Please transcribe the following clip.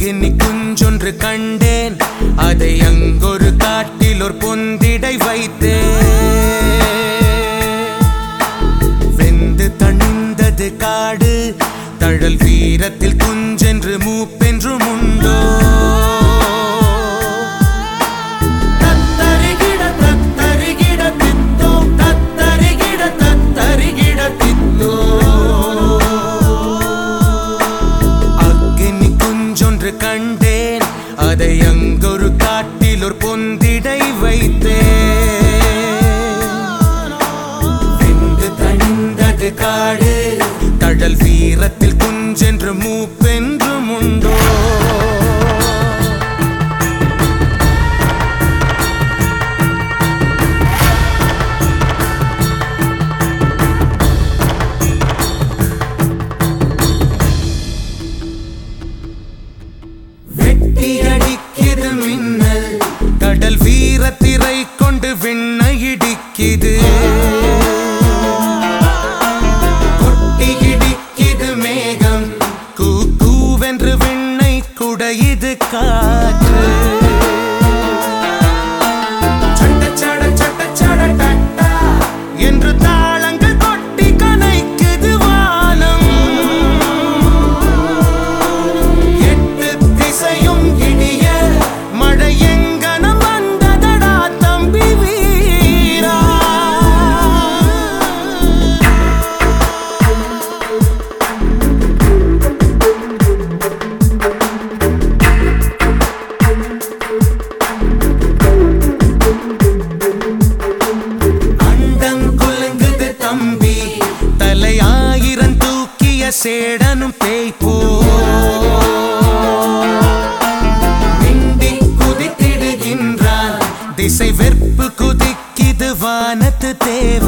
அக்கினி குஞ்சொன்று கண்டேன் அதை அங்கொரு காட்டில் ஒரு பொந்திடை வைத்தேன் வெந்து தணிந்தது காடு தழல் வீரத்தில் குஞ்சென்று மூப்பென்றும் உண்டோ தத்தரிகிட தத்தரிகிட தித்தோ தத்தரிகிட தத்தரிகிட தித்தோ அக்கினி குஞ்சொன்று கண்டேன் அதை அங்கொரு காட்டில் ஒரு பொந்திடை வைத்தேன் வெந்து தணிந்தது காடு தழல் வீரத்தில் குஞ்சென்று மூப்பென்றும் உண்டோ வெட்டி அடிக்குது மின்னல் கடல் வீரத்திரை கொண்டு விண்ணை இடிக்குது கொட்டி இடிக்குது மேகம் கூ கூவென்று விண்ணை குடையுது காற்று சட்ட சட சட்ட சட டட்டா என்று தாளங்கள் கொட்டி கனைக்குது வானம் எட்டு திசையும் இடிய மழை எங்கனம் வந்ததடா தம்பி வீரா அண்டம் குலுங்குது தம்பி தலை ஆயிரம் தூக்கிய சேடனும் பேய்ப்போ மிண்டி குதித்திடுகின்றான் திசை வெற்பு குதிக்கிது வானத்து தேவ